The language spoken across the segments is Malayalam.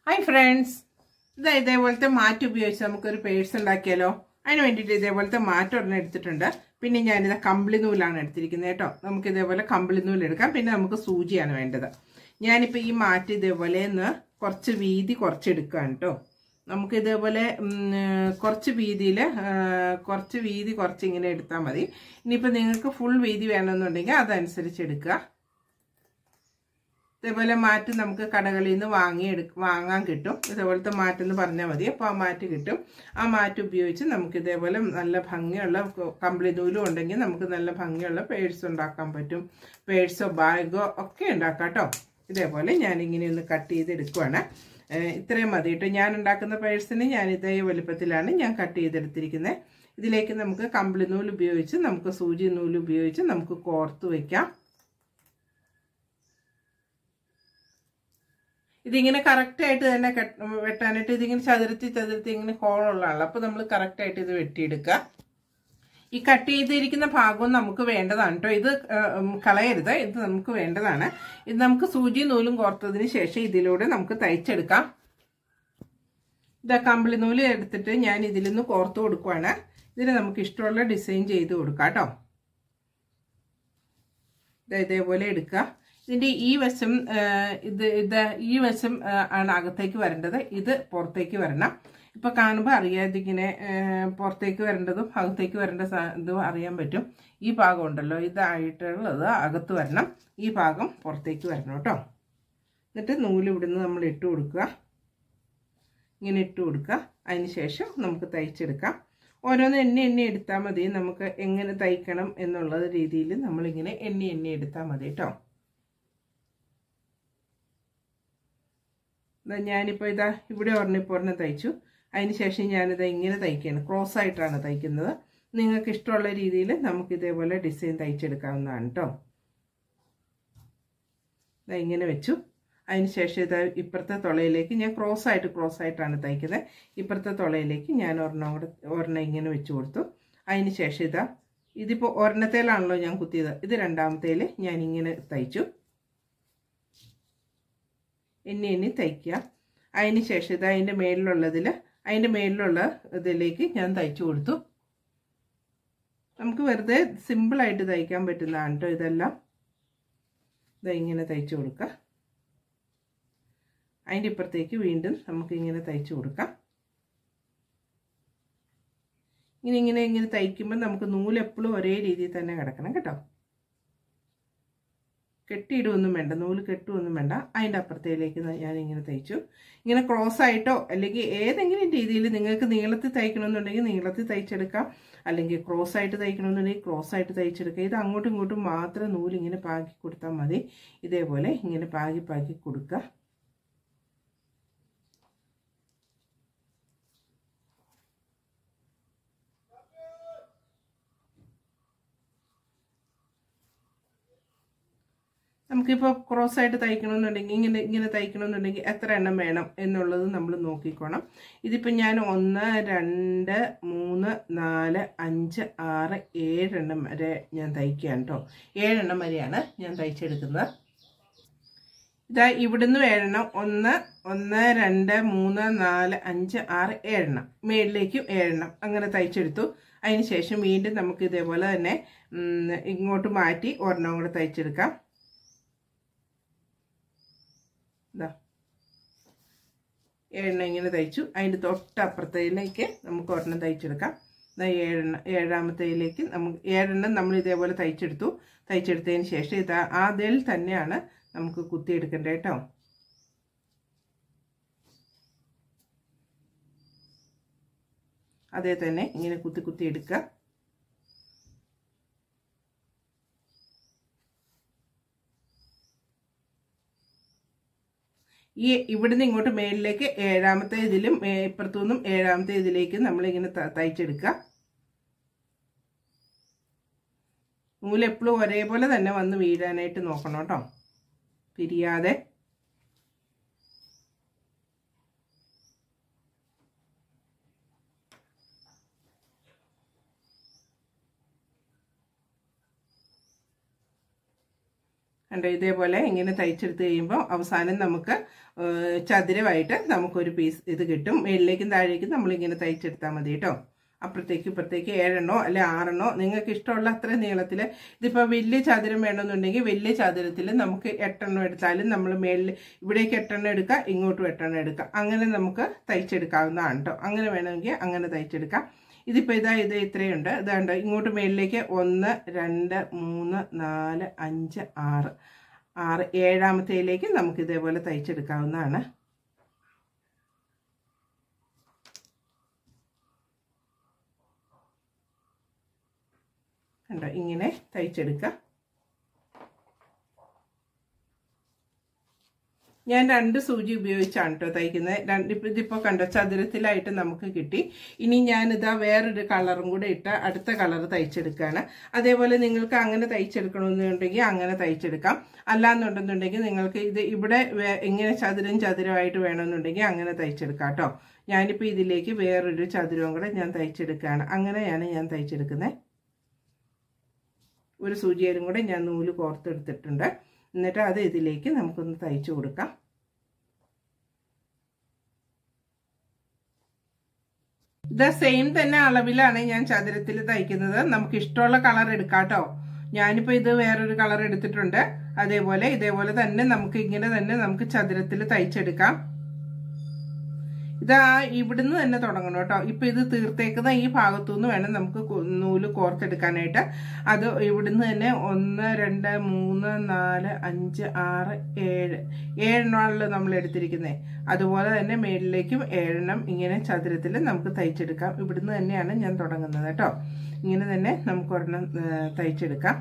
ഹായ് ഫ്രണ്ട്സ് ഇതാ ഇതേപോലത്തെ മാറ്റ് ഉപയോഗിച്ച് നമുക്കൊരു പേഴ്സ് ഉണ്ടാക്കിയാലോ അതിന് വേണ്ടിയിട്ട് ഇതേപോലത്തെ മാറ്റ് ഒരെണ്ണം എടുത്തിട്ടുണ്ട് പിന്നെ ഞാനിത് കമ്പിളി നൂലാണ് എടുത്തിരിക്കുന്നത് കേട്ടോ നമുക്ക് ഇതേപോലെ കമ്പിളി നൂല് എടുക്കാം പിന്നെ നമുക്ക് സൂചിയാണ് വേണ്ടത് ഞാനിപ്പോൾ ഈ മാറ്റ് ഇതേപോലെ ഒന്ന് കുറച്ച് വീതി കുറച്ചെടുക്കുകയാണ് കേട്ടോ നമുക്ക് ഇതേപോലെ ഉം, കുറച്ച് വീതിയിൽ കുറച്ച് വീതി കുറച്ച് ഇങ്ങനെ എടുത്താൽ മതി ഇനിയിപ്പോൾ നിങ്ങൾക്ക് ഫുൾ വീതി വേണമെന്നുണ്ടെങ്കിൽ അതനുസരിച്ച് എടുക്കുക ഇതേപോലെ മാറ്റ് നമുക്ക് കടകളിൽ നിന്ന് വാങ്ങി എടുക്ക വാങ്ങാൻ കിട്ടും ഇതേപോലത്തെ മാറ്റെന്ന് പറഞ്ഞാൽ മതി അപ്പോൾ ആ മാറ്റ് കിട്ടും ആ മാറ്റ് ഉപയോഗിച്ച് നമുക്ക് ഇതേപോലെ നല്ല ഭംഗിയുള്ള കമ്പിളി നൂലും ഉണ്ടെങ്കിൽ നമുക്ക് നല്ല ഭംഗിയുള്ള പേഴ്സ് ഉണ്ടാക്കാൻ പറ്റും പേഴ്സോ ബാഗോ ഒക്കെ ഉണ്ടാക്കാം കേട്ടോ ഇതേപോലെ ഞാനിങ്ങനെ ഒന്ന് കട്ട് ചെയ്തെടുക്കുവാണ് ഏഹ് ഇത്രയും മതി കേട്ടോ ഞാൻ ഉണ്ടാക്കുന്ന പേഴ്സിന് ഞാൻ ഇതേ വലുപ്പത്തിലാണ് ഞാൻ കട്ട് ചെയ്തെടുത്തിരിക്കുന്നത് ഇതിലേക്ക് നമുക്ക് കമ്പിളി നൂല് ഉപയോഗിച്ച് നമുക്ക് സൂചി നൂല് ഉപയോഗിച്ച് നമുക്ക് കോർത്ത് വയ്ക്കാം ഇതിങ്ങനെ കറക്റ്റ് ആയിട്ട് തന്നെ കെട്ട- വെട്ടാനായിട്ട് ഇതിങ്ങനെ ചതുരത്തി ചതുരത്തി ഇങ്ങനെ ഹോളുള്ളതാണല്ലോ അപ്പോൾ നമ്മൾ കറക്റ്റ് ആയിട്ട് ഇത് വെട്ടിയെടുക്കുക ഈ കട്ട് ചെയ്തിരിക്കുന്ന ഭാഗവും നമുക്ക് വേണ്ടതാണ് കേട്ടോ ഇത് ഏഹ്, ഉം, കളയരുത് ഇത് നമുക്ക് വേണ്ടതാണ് ഇത് നമുക്ക് സൂചി നൂലും കോർത്തതിന് ശേഷം ഇതിലൂടെ നമുക്ക് തയ്ച്ചെടുക്കാം ഇതാ കമ്പിളി നൂല് എടുത്തിട്ട് ഞാൻ ഇതിൽ നിന്ന് കോർത്ത് കൊടുക്കുവാണ് ഇതിന് നമുക്ക് ഇഷ്ടമുള്ള ഡിസൈൻ ചെയ്ത് കൊടുക്കാം കേട്ടോ ദാ ഇതേപോലെ എടുക്കുക ഇതിൻ്റെ ഈ വശം ആ, ഇത് ഇത് ഈ വശം ആ, ആണ് അകത്തേക്ക് വരേണ്ടത് ഇത് പുറത്തേക്ക് വരണം ഇപ്പൊ കാണുമ്പോൾ അറിയാം ഇതിങ്ങനെ ആ, പുറത്തേക്ക് വരേണ്ടതും അകത്തേക്ക് വരേണ്ട സാ- ഇതും അറിയാൻ പറ്റും ഈ ഭാഗം ഉണ്ടല്ലോ ഇതായിട്ടുള്ളത് അകത്ത് വരണം ഈ ഭാഗം പുറത്തേക്ക് വരണം കേട്ടോ എന്നിട്ട് നൂല് ഇവിടുന്ന് നമ്മൾ ഇട്ട് കൊടുക്കുക ഇങ്ങനെ ഇട്ട് കൊടുക്കുക അതിന് ശേഷം നമുക്ക് തയ്ച്ചെടുക്കാം ഓരോന്ന് എണ്ണി എണ്ണി എടുത്താൽ മതി നമുക്ക് എങ്ങനെ തയ്ക്കണം എന്നുള്ള രീതിയിൽ നമ്മളിങ്ങനെ എണ്ണി എണ്ണി എടുത്താൽ മതി കേട്ടോ ദാ ഞാനിപ്പോൾ ഇതാ ഇവിടെ ഒരെണ്ണം ഇപ്പോൾ ഒരെണ്ണം തയ്ച്ചു അതിന് ശേഷം ഞാനിത് ഇങ്ങനെ തയ്ക്കുകയാണ് ക്രോസ് ആയിട്ടാണ് തയ്ക്കുന്നത് നിങ്ങൾക്ക് ഇഷ്ടമുള്ള രീതിയിൽ നമുക്ക് ഇതേപോലെ ഡിസൈൻ തയ്ച്ചെടുക്കാവുന്നതാണ് കേട്ടോ ദാ ഇങ്ങനെ വെച്ചു അതിന് ശേഷം ഇത് ഇപ്പുറത്തെ തുളയിലേക്ക് ഞാൻ ക്രോസ് ആയിട്ട് ക്രോസ് ആയിട്ടാണ് തയ്ക്കുന്നത് ഇപ്പുറത്തെ തുളയിലേക്ക് ഞാൻ ഒരെണ്ണം കൂടെ ഒരെണ്ണം ഇങ്ങനെ വെച്ച് കൊടുത്തു അതിന് ശേഷം ഇതാ ഇതിപ്പോൾ ഒരെണ്ണത്തേലാണല്ലോ ഞാൻ കുത്തിയത് ഇത് രണ്ടാമത്തേൽ ഞാൻ ഇങ്ങനെ തയ്ച്ചു എണ്ണി എണ്ണി തയ്ക്കുക അതിന് ശേഷം ഇത് അതിൻ്റെ മേളിലുള്ളതിൽ അതിൻ്റെ മേളിലുള്ള ഇതിലേക്ക് ഞാൻ തയ്ച്ചു കൊടുത്തു നമുക്ക് വെറുതെ സിമ്പിളായിട്ട് തയ്ക്കാൻ പറ്റുന്നതാണ് കേട്ടോ ഇതെല്ലാം ഇതാ ഇങ്ങനെ തയ്ച്ചു കൊടുക്കുക അതിൻ്റെ ഇപ്പുറത്തേക്ക് വീണ്ടും നമുക്ക് ഇങ്ങനെ തയ്ച്ചു കൊടുക്കാം ഇങ്ങനെ ഇങ്ങനെ ഇങ്ങനെ തയ്ക്കുമ്പോൾ നമുക്ക് നൂല് എപ്പോഴും ഒരേ രീതിയിൽ തന്നെ കിടക്കണം കേട്ടോ കെട്ടിയിടുമൊന്നും വേണ്ട നൂല് കെട്ടുമൊന്നും വേണ്ട അതിൻ്റെ അപ്പുറത്തേലേക്ക് ഞാൻ ഇങ്ങനെ തയ്ച്ചു ഇങ്ങനെ ക്രോസ് ആയിട്ടോ അല്ലെങ്കിൽ ഏതെങ്കിലും രീതിയിൽ നിങ്ങൾക്ക് നീളത്തിൽ തയ്ക്കണമെന്നുണ്ടെങ്കിൽ നീളത്തിൽ തയ്ച്ചെടുക്കാം അല്ലെങ്കിൽ ക്രോസ് ആയിട്ട് തയ്ക്കണമെന്നുണ്ടെങ്കിൽ ക്രോസ് ആയിട്ട് തയ്ച്ചെടുക്കുക ഇത് അങ്ങോട്ടും ഇങ്ങോട്ടും മാത്രം നൂല് ഇങ്ങനെ പാകി കൊടുത്താൽ മതി ഇതേപോലെ ഇങ്ങനെ പാകി പാകി കൊടുക്കുക നമുക്കിപ്പോൾ ക്രോസ് ആയിട്ട് തയ്ക്കണമെന്നുണ്ടെങ്കിൽ ഇങ്ങനെ ഇങ്ങനെ തയ്ക്കണമെന്നുണ്ടെങ്കിൽ എത്ര എണ്ണം വേണം എന്നുള്ളത് നമ്മൾ നോക്കിക്കോണം ഇതിപ്പോൾ ഞാൻ ഒന്ന് രണ്ട് മൂന്ന് നാല് അഞ്ച് ആറ് ഏഴെണ്ണം വരെ ഞാൻ തയ്ക്കുകയാണ് കേട്ടോ ഏഴെണ്ണം വരെയാണ് ഞാൻ തയ്ച്ചെടുക്കുന്നത് ഇതാ ഇവിടുന്ന് ഏഴെണ്ണം ഒന്ന് ഒന്ന് രണ്ട് മൂന്ന് നാല് അഞ്ച് ആറ് ഏഴെണ്ണം മേളിലേക്കും ഏഴെണ്ണം അങ്ങനെ തയ്ച്ചെടുത്തു അതിന് ശേഷം വീണ്ടും നമുക്ക് ഇതേപോലെ തന്നെ ഉം, ഇങ്ങോട്ട് മാറ്റി ഒരെണ്ണം കൂടെ തയ്ച്ചെടുക്കാം ഇതാ ഏഴെണ്ണം ഇങ്ങനെ തയ്ച്ചു അതിൻ്റെ തൊട്ടപ്പുറത്തേക്ക് നമുക്ക് ഒരെണ്ണം തയ്ച്ചെടുക്കാം ഇതാ ഏഴെണ്ണം ഏഴാമത്തേലേക്ക് നമുക്ക് ഏഴെണ്ണം നമ്മൾ ഇതേപോലെ തയ്ച്ചെടുത്തു തയ്ച്ചെടുത്തതിന് ശേഷം ഇതാ അതിൽ തന്നെയാണ് നമുക്ക് കുത്തിയെടുക്കേണ്ടത് കേട്ടോ അതേ തന്നെ ഇങ്ങനെ കുത്തി കുത്തി എടുക്കുക ഈ ഇവിടുന്ന് ഇങ്ങോട്ട് മേളിലേക്ക് ഏഴാമത്തെ ഇതിലും ഏ, ഇപ്പുറത്തുനിന്നും ഏഴാമത്തെ ഇതിലേക്ക് നമ്മളിങ്ങനെ ത- തയ്ച്ചെടുക്കുക നൂല് എപ്പോഴും ഒരേപോലെ തന്നെ വന്ന് വീഴാനായിട്ട് നോക്കണം കേട്ടോ പിരിയാതെ കണ്ടോ ഇതേപോലെ ഇങ്ങനെ തയ്ച്ചെടുത്ത് കഴിയുമ്പോൾ അവസാനം നമുക്ക് ഏഹ്, ചതുരമായിട്ട് നമുക്കൊരു പീസ് ഇത് കിട്ടും മേളിലേക്കും താഴേക്കും നമ്മളിങ്ങനെ തയ്ച്ചെടുത്താൽ മതി കേട്ടോ അപ്പുറത്തേക്ക് ഇപ്പുറത്തേക്ക് ഏഴെണ്ണോ അല്ലെ ആറെണ്ണോ നിങ്ങൾക്ക് ഇഷ്ടമുള്ള അത്രയും നീളത്തിൽ ഇതിപ്പോൾ വലിയ ചതുരം വേണമെന്നുണ്ടെങ്കിൽ വലിയ ചതുരത്തിൽ നമുക്ക് എട്ടെണ്ണം എടുത്താലും നമ്മൾ മേളിൽ ഇവിടേക്ക് എട്ടെണ്ണം എടുക്കാം ഇങ്ങോട്ടും എട്ടെണ്ണം എടുക്കാം അങ്ങനെ നമുക്ക് തയ്ച്ചെടുക്കാവുന്നതാണ് കേട്ടോ അങ്ങനെ വേണമെങ്കിൽ അങ്ങനെ തയ്ച്ചെടുക്കാം ഇതിപ്പോൾ ഇതാ ഇത് ഇത്രയുണ്ട് ഇതാണ്ട് ഇങ്ങോട്ട് മേളിലേക്ക് ഒന്ന് രണ്ട് മൂന്ന് നാല് അഞ്ച് ആറ് ആറ് ഏഴാമത്തേലേക്ക് നമുക്ക് ഇതേപോലെ തയ്ച്ചെടുക്കാവുന്നതാണ് കണ്ടോ ഇങ്ങനെ തയ്ച്ചെടുക്കുക ഞാൻ രണ്ട് സൂചി ഉപയോഗിച്ചാണ് കേട്ടോ തയ്ക്കുന്നത് രണ്ട് ഇപ്പം ഇതിപ്പോൾ കണ്ടോ ചതുരത്തിലായിട്ട് നമുക്ക് കിട്ടി ഇനി ഞാനിതാ വേറൊരു കളറും കൂടെ ഇട്ട് അടുത്ത കളർ തയ്ച്ചെടുക്കുകയാണ് അതേപോലെ നിങ്ങൾക്ക് അങ്ങനെ തയ്ച്ചെടുക്കണമെന്നുണ്ടെങ്കിൽ അങ്ങനെ തയ്ച്ചെടുക്കാം അല്ലാന്നുണ്ടെന്നുണ്ടെങ്കിൽ നിങ്ങൾക്ക് ഇത് ഇവിടെ വേ- ഇങ്ങനെ ചതുരം ചതുരമായിട്ട് വേണമെന്നുണ്ടെങ്കിൽ അങ്ങനെ തയ്ച്ചെടുക്കാം കേട്ടോ ഞാനിപ്പോൾ ഇതിലേക്ക് വേറൊരു ചതുരവും കൂടെ ഞാൻ തയ്ച്ചെടുക്കുകയാണ് അങ്ങനെയാണ് ഞാൻ തയ്ച്ചെടുക്കുന്നത് ഒരു സൂചിയിലും കൂടെ ഞാൻ നൂല് കോർത്തെടുത്തിട്ടുണ്ട് എന്നിട്ട് അത് ഇതിലേക്ക് നമുക്കൊന്ന് തയ്ച്ചു കൊടുക്കാം ഇത് സെയിം തന്നെ അളവിലാണ് ഞാൻ ചതുരത്തിൽ തയ്ക്കുന്നത് നമുക്ക് ഇഷ്ടമുള്ള കളർ എടുക്കാം കേട്ടോ ഞാനിപ്പോൾ ഇത് വേറൊരു കളർ എടുത്തിട്ടുണ്ട് അതേപോലെ ഇതേപോലെ തന്നെ നമുക്ക് ഇങ്ങനെ തന്നെ നമുക്ക് ചതുരത്തിൽ തയ്ച്ചെടുക്കാം ഇതാ ഇവിടുന്ന് തന്നെ തുടങ്ങണം കേട്ടോ ഇപ്പൊ ഇത് തീർത്തേക്കുന്ന ഈ ഭാഗത്തുനിന്ന് വേണം നമുക്ക് കു- നൂല് കോർത്തെടുക്കാനായിട്ട് അത് ഇവിടുന്ന് തന്നെ ഒന്ന് രണ്ട് മൂന്ന് നാല് അഞ്ച് ആറ് ഏഴ് ഏഴെണ്ണമാണല്ലോ നമ്മൾ എടുത്തിരിക്കുന്നത് അതുപോലെ തന്നെ മേളിലേക്കും ഏഴെണ്ണം ഇങ്ങനെ ചതുരത്തിൽ നമുക്ക് തയ്ച്ചെടുക്കാം ഇവിടുന്ന് തന്നെയാണ് ഞാൻ തുടങ്ങുന്നത് കേട്ടോ ഇങ്ങനെ തന്നെ നമുക്ക് ഒരെണ്ണം ഏ, തയ്ച്ചെടുക്കാം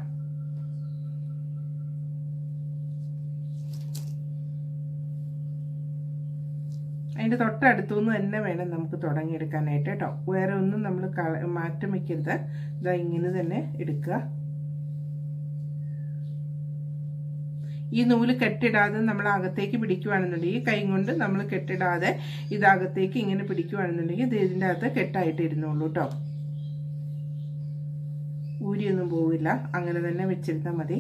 അതിൻ്റെ തൊട്ടടുത്തുനിന്ന് തന്നെ വേണം നമുക്ക് തുടങ്ങിയെടുക്കാനായിട്ട് കേട്ടോ വേറെ ഒന്നും നമ്മൾ കള മാറ്റം വയ്ക്കരുത് ഇതാ ഇങ്ങനെ തന്നെ എടുക്കുക ഈ നൂല് കെട്ടിടാതെ നമ്മൾ അകത്തേക്ക് പിടിക്കുകയാണെന്നുണ്ടെങ്കിൽ ഈ കൈ കൊണ്ട് നമ്മൾ കെട്ടിടാതെ ഇത് അകത്തേക്ക് ഇങ്ങനെ പിടിക്കുകയാണെന്നുണ്ടെങ്കിൽ ഇത് ഇതിൻ്റെ അകത്ത് കെട്ടായിട്ട് ഇരുന്നുള്ളൂ കേട്ടോ ഊരിയൊന്നും പോവില്ല അങ്ങനെ തന്നെ വെച്ചിരുന്നാൽ മതി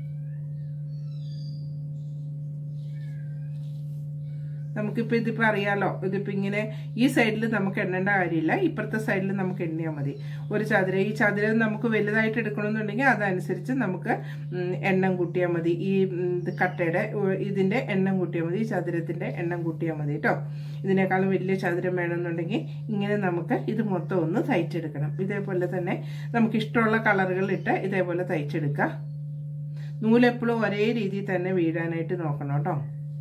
നമുക്കിപ്പോൾ ഇതിപ്പോൾ അറിയാലോ ഇതിപ്പോൾ ഇങ്ങനെ ഈ സൈഡിൽ നമുക്ക് എണ്ണേണ്ട കാര്യമില്ല ഇപ്പുറത്തെ സൈഡിൽ നമുക്ക് എണ്ണിയാൽ മതി ഒരു ചതുരം ഈ ചതുരം നമുക്ക് വലുതായിട്ട് എടുക്കണമെന്നുണ്ടെങ്കിൽ അതനുസരിച്ച് നമുക്ക് ഉം, എണ്ണം കൂട്ടിയാൽ മതി ഈ ഉം, ഇത് കട്ടയുടെ ഉ- ഇതിൻ്റെ എണ്ണം കൂട്ടിയാൽ മതി ഈ ചതുരത്തിൻ്റെ എണ്ണം കൂട്ടിയാൽ മതി കേട്ടോ ഇതിനേക്കാളും വലിയ ചതുരം വേണമെന്നുണ്ടെങ്കിൽ ഇങ്ങനെ നമുക്ക് ഇത് മൊത്തം ഒന്ന് തയ്ച്ചെടുക്കണം ഇതേപോലെ തന്നെ നമുക്ക് ഇഷ്ടമുള്ള കളറുകൾ ഇട്ട് ഇതേപോലെ തയ്ച്ചെടുക്കുക നൂലെപ്പോഴും ഒരേ രീതിയിൽ തന്നെ വീഴാനായിട്ട് നോക്കണം കേട്ടോ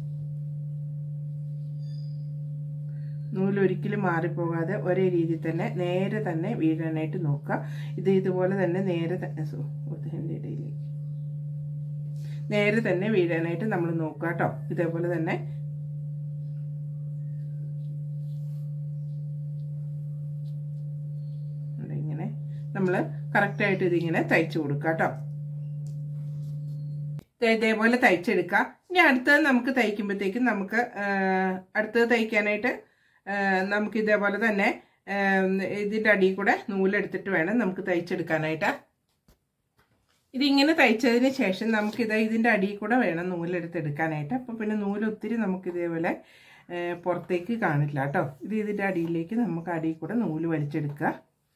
നൂലൊരിക്കലും മാറിപ്പോകാതെ ഒരേ രീതിയിൽ തന്നെ നേരെ തന്നെ വീഴാനായിട്ട് നോക്കുക ഇത് ഇതുപോലെ തന്നെ നേരെ തന്നെ സോ, ഇതിൻ്റെ ഇടയിലേക്ക് നേരെ തന്നെ വീഴാനായിട്ട് നമ്മൾ നോക്കുക കേട്ടോ ഇതേപോലെ തന്നെ ഇവിടെ ഇങ്ങനെ നമ്മൾ കറക്റ്റായിട്ട് ഇതിങ്ങനെ തയ്ച്ചു കൊടുക്കുക കേട്ടോ ദേ ഇതേപോലെ തയ്ച്ചെടുക്കുക ഇനി അടുത്തത് നമുക്ക് തയ്ക്കുമ്പോഴത്തേക്കും നമുക്ക് ആ, അടുത്തത് തയ്ക്കാനായിട്ട് ആ, നമുക്ക് ഇതേപോലെ തന്നെ ആ, ഇതിൻ്റെ അടിയിൽ കൂടെ നൂലെടുത്തിട്ട് വേണം നമുക്ക് തയ്ച്ചെടുക്കാനായിട്ട് ഇതിങ്ങനെ തയ്ച്ചതിന് ശേഷം നമുക്കിത് ഇതിൻ്റെ അടിയിൽ കൂടെ വേണം നൂലെടുത്തെടുക്കാനായിട്ട് അപ്പോൾ പിന്നെ നൂല് ഒത്തിരി നമുക്ക് ഇതേപോലെ ആ, പുറത്തേക്ക് കാണില്ല കേട്ടോ ഇത് ഇതിൻ്റെ അടിയിലേക്ക് നമുക്ക് അടിയിൽ കൂടെ നൂല് വലിച്ചെടുക്കുക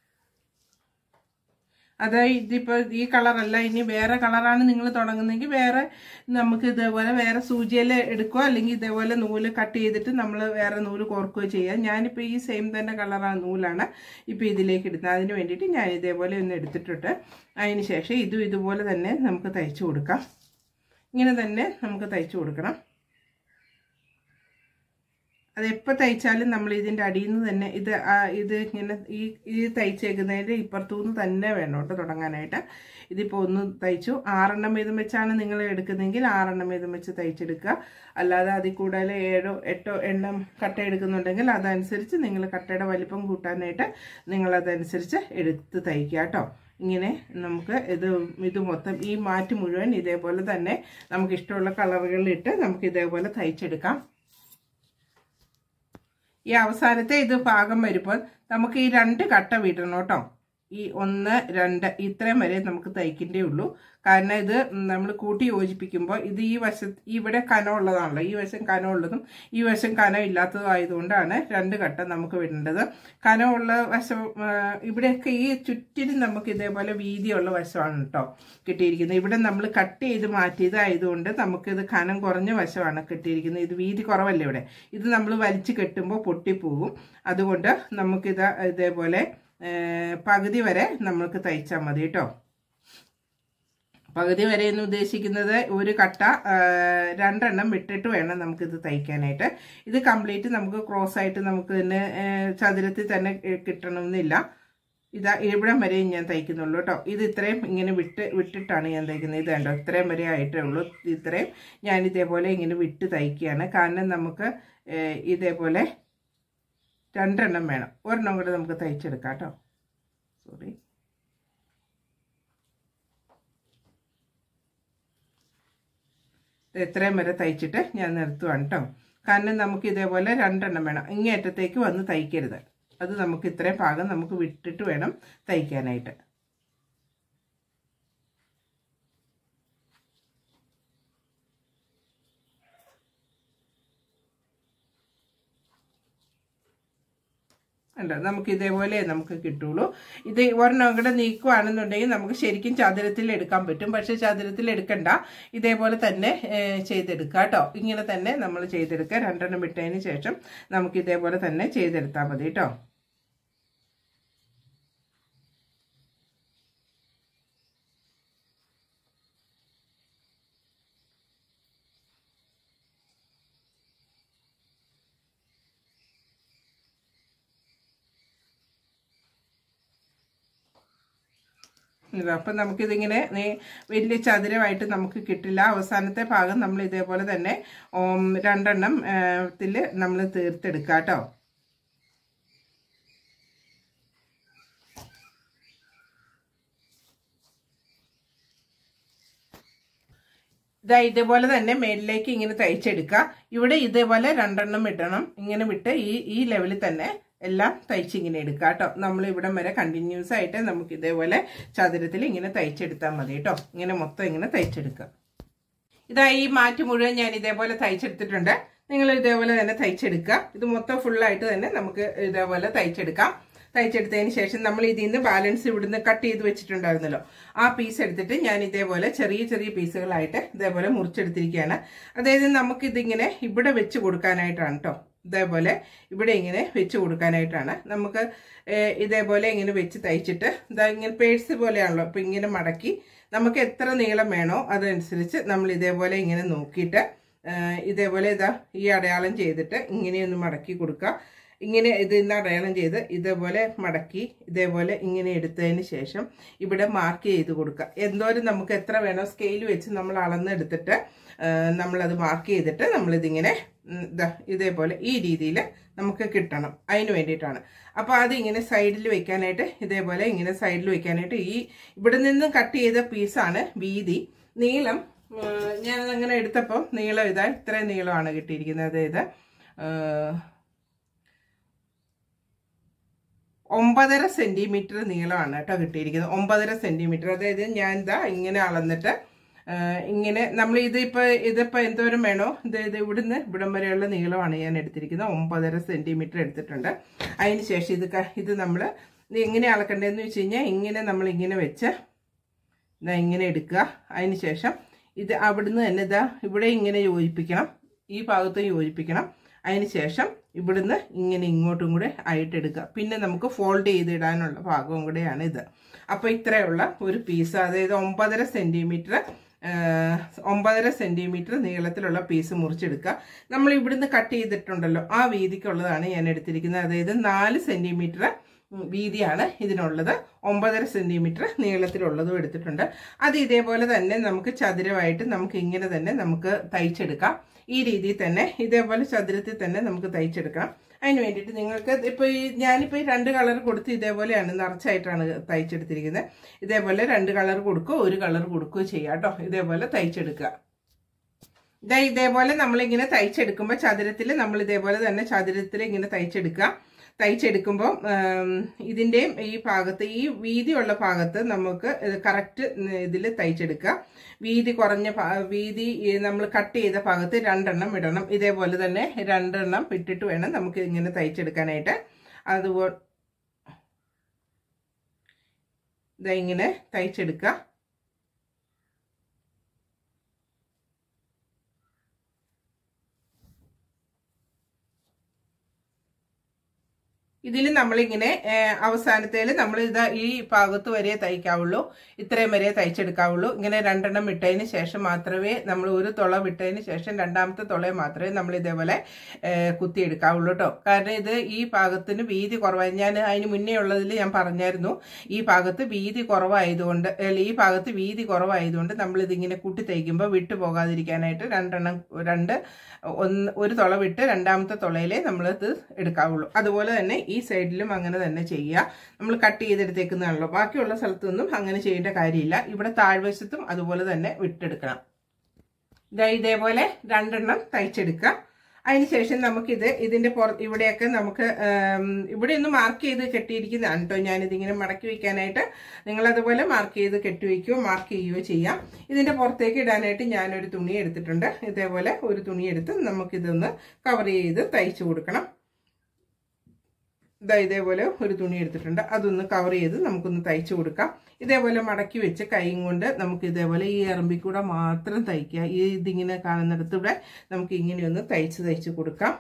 അത് ഇതിപ്പോൾ ഈ കളറല്ല ഇനി വേറെ കളറാണ് നിങ്ങൾ തുടങ്ങുന്നതെങ്കിൽ വേറെ നമുക്ക് ഇതേപോലെ വേറെ സൂചിയിൽ എടുക്കുക അല്ലെങ്കിൽ ഇതേപോലെ നൂല് കട്ട് ചെയ്തിട്ട് നമ്മൾ വേറെ നൂല് കോർക്കുകയോ ചെയ്യാം ഞാനിപ്പോൾ ഈ സെയിം തന്നെ കളറാണ് നൂലാണ് ഇപ്പോൾ ഇതിലേക്ക് ഇടുന്നത് അതിന് വേണ്ടിയിട്ട് ഞാൻ ഇതേപോലെ ഒന്ന് എടുത്തിട്ടിട്ട് അതിന് ശേഷം ഇതും ഇതുപോലെ തന്നെ നമുക്ക് തയ്ച്ചു കൊടുക്കാം ഇങ്ങനെ തന്നെ നമുക്ക് തയ്ച്ചു കൊടുക്കണം അത് എപ്പോൾ തയ്ച്ചാലും നമ്മൾ ഇതിൻ്റെ അടിയിൽ നിന്ന് തന്നെ ഇത് ആ, ഇത് ഇങ്ങനെ ഈ ഈ തയ്ച്ചേക്കുന്നതിൻ്റെ ഇപ്പുറത്തുനിന്ന് തന്നെ വേണം കേട്ടോ തുടങ്ങാനായിട്ട് ഇതിപ്പോൾ ഒന്ന് തയ്ച്ചു ആറെണ്ണം വീതം വെച്ചാണ് നിങ്ങൾ എടുക്കുന്നതെങ്കിൽ ആറെണ്ണം വീതം വെച്ച് തയ്ച്ചെടുക്കുക അല്ലാതെ അതിൽ കൂടുതൽ ഏഴോ എട്ടോ എണ്ണം കട്ട എടുക്കുന്നുണ്ടെങ്കിൽ അതനുസരിച്ച് നിങ്ങൾ കട്ടയുടെ വലിപ്പം കൂട്ടാനായിട്ട് നിങ്ങളതനുസരിച്ച് എടുത്ത് തയ്ക്കുക കേട്ടോ ഇങ്ങനെ നമുക്ക് ഇത് ഇത് മൊത്തം ഈ മാറ്റ് മുഴുവൻ ഇതേപോലെ തന്നെ നമുക്ക് ഇഷ്ടമുള്ള കളറുകളിലിട്ട് നമുക്ക് ഇതേപോലെ തയ്ച്ചെടുക്കാം ഈ അവസാനത്തെ ഇത് ഭാഗം വരുമ്പോൾ നമുക്ക് ഈ രണ്ട് കട്ട വിടണം കേട്ടോ ഈ ഒന്ന് രണ്ട് ഇത്രയും വരെ നമുക്ക് തയ്ക്കേണ്ടേ ഉള്ളൂ കാരണം ഇത് നമ്മൾ കൂട്ടി യോജിപ്പിക്കുമ്പോൾ ഇത് ഈ വശ ഇവിടെ കനമുള്ളതാണല്ലോ ഈ വശം കനമുള്ളതും ഈ വശം കനം ഇല്ലാത്തതും ആയതുകൊണ്ടാണ് രണ്ട് ഘട്ടം നമുക്ക് വിടേണ്ടത് കനമുള്ള വശം ആ, ഇവിടെയൊക്കെ ഈ ചുറ്റിനും നമുക്ക് ഇതേപോലെ വീതിയുള്ള വശമാണ് കേട്ടോ കിട്ടിയിരിക്കുന്നത് ഇവിടെ നമ്മൾ കട്ട് ചെയ്ത് മാറ്റിയതായതുകൊണ്ട് നമുക്കിത് കനം കുറഞ്ഞ വശമാണ് കിട്ടിയിരിക്കുന്നത് ഇത് വീതി കുറവല്ല ഇവിടെ ഇത് നമ്മൾ വലിച്ചു കെട്ടുമ്പോൾ പൊട്ടിപ്പോകും അതുകൊണ്ട് നമുക്കിത് ഇതേപോലെ ഏ, പകുതി വരെ നമുക്ക് തയ്ച്ചാൽ മതി കേട്ടോ പകുതി വരെ എന്ന് ഉദ്ദേശിക്കുന്നത് ഒരു കട്ട ആ, രണ്ടെണ്ണം വിട്ടിട്ട് വേണം നമുക്കിത് തയ്ക്കാനായിട്ട് ഇത് കംപ്ലീറ്റ് നമുക്ക് ക്രോസ് ആയിട്ട് നമുക്ക് തന്നെ ഏ, ചതുരത്തിൽ തന്നെ കിട്ടണമെന്നില്ല ഇതാ ഇവിടം വരെ ഞാൻ തയ്ക്കുന്നുള്ളൂ കേട്ടോ ഇത് ഇത്രയും ഇങ്ങനെ വിട്ട് വിട്ടിട്ടാണ് ഞാൻ തയ്ക്കുന്നത് ഇത് കണ്ടോ ഇത്രയും വരെ ആയിട്ടേ ഉള്ളൂ ഇത്രയും ഞാൻ ഇതേപോലെ ഇങ്ങനെ വിട്ട് തയ്ക്കുകയാണ് കാരണം നമുക്ക് ഏ, ഇതേപോലെ രണ്ടെണ്ണം വേണം ഒരെണ്ണം കൂടെ നമുക്ക് തയ്ച്ചെടുക്കാം കേട്ടോ സോറി ഇത് എത്രയും വരെ തയ്ച്ചിട്ട് ഞാൻ നിർത്തുവാണ് കേട്ടോ കാരണം നമുക്ക് ഇതേപോലെ രണ്ടെണ്ണം വേണം ഇങ്ങേ അറ്റത്തേക്ക് വന്ന് തയ്ക്കരുത് അത് നമുക്ക് ഇത്രയും ഭാഗം നമുക്ക് വിട്ടിട്ട് വേണം തയ്ക്കാനായിട്ട് അല്ല നമുക്ക് ഇതേപോലെ നമുക്ക് കിട്ടുള്ളൂ ഇത് ഒരെണ്ണം കൂടെ നീക്കുവാണെന്നുണ്ടെങ്കിൽ നമുക്ക് ശരിക്കും ചതുരത്തിൽ എടുക്കാൻ പറ്റും പക്ഷെ ചതുരത്തിൽ എടുക്കണ്ട ഇതേപോലെ തന്നെ ഏഹ്, ചെയ്തെടുക്കുക കേട്ടോ ഇങ്ങനെ തന്നെ നമ്മൾ ചെയ്തെടുക്കുക രണ്ടെണ്ണം വിട്ടതിന് ശേഷം നമുക്ക് ഇതേപോലെ തന്നെ ചെയ്തെടുത്താൽ മതി കേട്ടോ ഇത് അപ്പം നമുക്കിതിങ്ങനെ നീ- വലിയ ചതുരമായിട്ട് നമുക്ക് കിട്ടില്ല അവസാനത്തെ ഭാഗം നമ്മൾ ഇതേപോലെ തന്നെ ഉം, രണ്ടെണ്ണം ത്തിൽ നമ്മൾ തീർത്തെടുക്കുക കേട്ടോ ഇതാ ഇതേപോലെ തന്നെ മേലിലേക്ക് ഇങ്ങനെ തയ്ച്ചെടുക്കുക ഇവിടെ ഇതേപോലെ രണ്ടെണ്ണം ഇടണം ഇങ്ങനെ വിട്ട് ഈ ഈ ലെവലിൽ തന്നെ എല്ലാം തയ്ച്ചിങ്ങനെ എടുക്കുക കേട്ടോ നമ്മൾ ഇവിടം വരെ കണ്ടിന്യൂസ് ആയിട്ട് നമുക്ക് ഇതേപോലെ ചതുരത്തിൽ ഇങ്ങനെ തയ്ച്ചെടുത്താൽ മതി കേട്ടോ ഇങ്ങനെ മൊത്തം ഇങ്ങനെ തയ്ച്ചെടുക്കുക ഇതാ ഈ മാറ്റ് മുഴുവൻ ഞാൻ ഇതേപോലെ തയ്ച്ചെടുത്തിട്ടുണ്ട് നിങ്ങൾ ഇതേപോലെ തന്നെ തയ്ച്ചെടുക്കുക ഇത് മൊത്തം ഫുള്ളായിട്ട് തന്നെ നമുക്ക് ഇതേപോലെ തയ്ച്ചെടുക്കാം തയ്ച്ചെടുത്തതിന് ശേഷം നമ്മൾ ഇതിൽ നിന്ന് ബാലൻസ് ഇവിടുന്ന് കട്ട് ചെയ്ത് വെച്ചിട്ടുണ്ടായിരുന്നല്ലോ ആ പീസ് എടുത്തിട്ട് ഞാൻ ഇതേപോലെ ചെറിയ ചെറിയ പീസുകളായിട്ട് ഇതേപോലെ മുറിച്ചെടുത്തിരിക്കുകയാണ് അതായത് നമുക്കിതിങ്ങനെ ഇവിടെ വെച്ച് കൊടുക്കാനായിട്ടാണ് കേട്ടോ ഇതേപോലെ ഇവിടെ ഇങ്ങനെ വെച്ച് കൊടുക്കാനായിട്ടാണ് നമുക്ക് ഏഹ്, ഇതേപോലെ ഇങ്ങനെ വെച്ച് തയ്ച്ചിട്ട് ഇതാ ഇങ്ങനെ പേഴ്സ് പോലെയാണല്ലോ അപ്പം ഇങ്ങനെ മടക്കി നമുക്ക് എത്ര നീളം വേണോ അതനുസരിച്ച് നമ്മൾ ഇതേപോലെ ഇങ്ങനെ നോക്കിയിട്ട് ഏഹ്, ഇതേപോലെ ഇതാ ഈ അടയാളം ചെയ്തിട്ട് ഇങ്ങനെയൊന്ന് മടക്കി കൊടുക്കുക ഇങ്ങനെ ഇത് ഇന്ന് അടയാളം ചെയ്ത് ഇതേപോലെ മടക്കി ഇതേപോലെ ഇങ്ങനെ എടുത്തതിന് ശേഷം ഇവിടെ മാർക്ക് ചെയ്ത് കൊടുക്കുക എന്തോരം നമുക്ക് എത്ര വേണോ സ്കെയിൽ വെച്ച് നമ്മൾ അളന്നെടുത്തിട്ട് ആ, നമ്മളത് മാർക്ക് ചെയ്തിട്ട് നമ്മളിതിങ്ങനെ ഉം, ദാ ഇതേപോലെ ഈ രീതിയിൽ നമുക്ക് കിട്ടണം അതിന് വേണ്ടിയിട്ടാണ് അപ്പോൾ അത് ഇങ്ങനെ സൈഡിൽ വെക്കാനായിട്ട് ഇതേപോലെ ഇങ്ങനെ സൈഡിൽ വെക്കാനായിട്ട് ഈ ഇവിടെ നിന്ന് കട്ട് ചെയ്ത പീസാണ് വീതി നീളം ഞാൻ അങ്ങനെ എടുത്തപ്പോൾ നീളം ഇതാ ഇത്രയും നീളമാണ് കിട്ടിയിരിക്കുന്നത് അതായത് ആ, ഒമ്പതര സെന്റിമീറ്റർ നീളമാണ് കേട്ടോ കിട്ടിയിരിക്കുന്നത് ഒമ്പതര സെന്റിമീറ്റർ അതായത് ഞാൻ ഇതാ ഇങ്ങനെ അളന്നിട്ട് ആ, ഇങ്ങനെ നമ്മൾ ഇതിപ്പോൾ ഇതിപ്പോൾ എന്തോരം വേണോ ഇത് ഇത് ഇവിടുന്ന് ഇവിടം വരെയുള്ള നീളമാണ് ഞാൻ എടുത്തിരിക്കുന്നത് ഒമ്പതര സെന്റിമീറ്റർ എടുത്തിട്ടുണ്ട് അതിന് ശേഷം ഇത് ക- ഇത് നമ്മൾ ഇത് എങ്ങനെ അളക്കണ്ടതെന്ന് വെച്ച് കഴിഞ്ഞാൽ ഇങ്ങനെ നമ്മൾ ഇങ്ങനെ വെച്ച് ഇതാ ഇങ്ങനെ എടുക്കുക അതിന് ശേഷം ഇത് അവിടുന്ന് തന്നെ ഇതാ ഇവിടെ ഇങ്ങനെ യോജിപ്പിക്കണം ഈ ഭാഗത്ത് യോജിപ്പിക്കണം അതിന് ശേഷം ഇവിടുന്ന് ഇങ്ങനെ ഇങ്ങോട്ടും കൂടെ ആയിട്ടെടുക്കുക പിന്നെ നമുക്ക് ഫോൾഡ് ചെയ്തിടാനുള്ള ഭാഗവും കൂടെയാണ് ഇത് അപ്പോൾ ഇത്രയുള്ള ഒരു പീസ് അതായത് ഒമ്പതര സെൻറ്റിമീറ്റർ ഒമ്പതര സെൻറ്റിമീറ്റർ നീളത്തിലുള്ള പീസ് മുറിച്ചെടുക്കുക നമ്മൾ ഇവിടുന്ന് കട്ട് ചെയ്തിട്ടുണ്ടല്ലോ ആ വീതിക്കുള്ളതാണ് ഞാൻ എടുത്തിരിക്കുന്നത് അതായത് നാല് സെൻറ്റിമീറ്റർ വീതിയാണ് ഇതിനുള്ളത് ഒമ്പതര സെൻറ്റിമീറ്റർ നീളത്തിലുള്ളതും എടുത്തിട്ടുണ്ട് അത് ഇതേപോലെ തന്നെ നമുക്ക് ചതുരമായിട്ട് നമുക്ക് ഇങ്ങനെ തന്നെ നമുക്ക് തയ്ച്ചെടുക്കാം ഈ രീതിയിൽ തന്നെ ഇതേപോലെ ചതുരത്തിൽ തന്നെ നമുക്ക് തയ്ച്ചെടുക്കാം അതിന് വേണ്ടിയിട്ട് നിങ്ങൾക്ക് ഇപ്പോൾ ഈ ഞാനിപ്പോൾ ഈ രണ്ട് കളർ കൊടുത്ത് ഇതേപോലെയാണ് നിറച്ചായിട്ടാണ് തയ്ച്ചെടുത്തിരിക്കുന്നത് ഇതേപോലെ രണ്ട് കളർ കൊടുക്കുകയോ ഒരു കളർ കൊടുക്കുകയോ ചെയ്യാം കേട്ടോ ഇതേപോലെ തയ്ച്ചെടുക്കുക ഇതാ ഇതേപോലെ നമ്മളിങ്ങനെ തയ്ച്ചെടുക്കുമ്പോൾ ചതുരത്തിൽ നമ്മൾ ഇതേപോലെ തന്നെ ചതുരത്തിൽ ഇങ്ങനെ തയ്ച്ചെടുക്കുക തയ്ച്ചെടുക്കുമ്പോൾ ഇതിൻ്റെയും ഈ ഭാഗത്ത് ഈ വീതിയുള്ള ഭാഗത്ത് നമുക്ക് കറക്റ്റ് ഇതിൽ തയ്ച്ചെടുക്കുക വീതി കുറഞ്ഞ ഭാ- വീതി നമ്മൾ കട്ട് ചെയ്ത ഭാഗത്ത് രണ്ടെണ്ണം ഇടണം ഇതേപോലെ തന്നെ രണ്ടെണ്ണം ഇട്ടിട്ട് വേണം നമുക്ക് ഇങ്ങനെ തയ്ച്ചെടുക്കാനായിട്ട് അതുപോലെ ഇതാ ഇങ്ങനെ തയ്ച്ചെടുക്കുക ഇതിൽ നമ്മളിങ്ങനെ അവസാനത്തേൽ നമ്മൾ ഇതാ ഈ ഭാഗത്ത് വരെ തയ്ക്കാവുള്ളൂ ഇത്രയും വരെ തയ്ച്ചെടുക്കാവുള്ളൂ ഇങ്ങനെ രണ്ടെണ്ണം വിട്ടതിന് ശേഷം മാത്രമേ നമ്മൾ ഒരു തുള വിട്ടതിന് ശേഷം രണ്ടാമത്തെ തുളയെ മാത്രമേ നമ്മൾ ഇതേപോലെ ഏ, കുത്തിയെടുക്കാവുള്ളൂ കേട്ടോ കാരണം ഇത് ഈ ഭാഗത്തിന് വീതി കുറവായി ഞാൻ അതിന് മുന്നേ ഉള്ളതിൽ ഞാൻ പറഞ്ഞായിരുന്നു ഈ ഭാഗത്ത് വീതി കുറവായതുകൊണ്ട് അല്ല, ഈ ഭാഗത്ത് വീതി കുറവായതുകൊണ്ട് നമ്മൾ ഇതിങ്ങനെ കൂട്ടി തയ്ക്കുമ്പോൾ വിട്ടു പോകാതിരിക്കാനായിട്ട് രണ്ടെണ്ണം രണ്ട് ഒന്ന് ഒരു തുള വിട്ട് രണ്ടാമത്തെ തുളയിലേ നമ്മളിത് എടുക്കാവുള്ളൂ അതുപോലെ തന്നെ ഈ സൈഡിലും അങ്ങനെ തന്നെ ചെയ്യുക നമ്മൾ കട്ട് ചെയ്തെടുത്തേക്കുന്നതാണല്ലോ ബാക്കിയുള്ള സ്ഥലത്തൊന്നും അങ്ങനെ ചെയ്യേണ്ട കാര്യമില്ല ഇവിടെ താഴ്വശത്തും അതുപോലെ തന്നെ വിട്ടെടുക്കണം ഇതാ ഇതേപോലെ രണ്ടെണ്ണം തയ്ച്ചെടുക്കുക അതിനുശേഷം നമുക്കിത് ഇതിന്റെ പുറ ഇവിടെയൊക്കെ നമുക്ക് ഉം, ഇവിടെ ഒന്ന് മാർക്ക് ചെയ്ത് കെട്ടിയിരിക്കുന്നതാണ് കേട്ടോ ഞാനിതിങ്ങനെ മടക്കി വയ്ക്കാനായിട്ട് നിങ്ങൾ അതുപോലെ മാർക്ക് ചെയ്ത് കെട്ടിവെക്കുകയോ മാർക്ക് ചെയ്യുകയോ ചെയ്യാം ഇതിന്റെ പുറത്തേക്ക് ഇടാനായിട്ട് ഞാനൊരു തുണി എടുത്തിട്ടുണ്ട് ഇതേപോലെ ഒരു തുണി എടുത്ത് നമുക്കിതൊന്ന് കവർ ചെയ്ത് തയ്ച്ചു കൊടുക്കണം ഇതാ ഇതേപോലെ ഒരു തുണി എടുത്തിട്ടുണ്ട് അതൊന്ന് കവർ ചെയ്ത് നമുക്കൊന്ന് തയ്ച്ചു കൊടുക്കാം ഇതേപോലെ മടക്കി വെച്ച് കൈയും കൊണ്ട് നമുക്ക് ഇതേപോലെ ഈ എറമ്പിൽ കൂടെ മാത്രം തയ്ക്കുക ഈ ഇതിങ്ങനെ കാണുന്നിടത്ത് ഇവിടെ നമുക്ക് ഇങ്ങനെ ഒന്ന് തയ്ച്ച് തയ്ച്ച് കൊടുക്കാം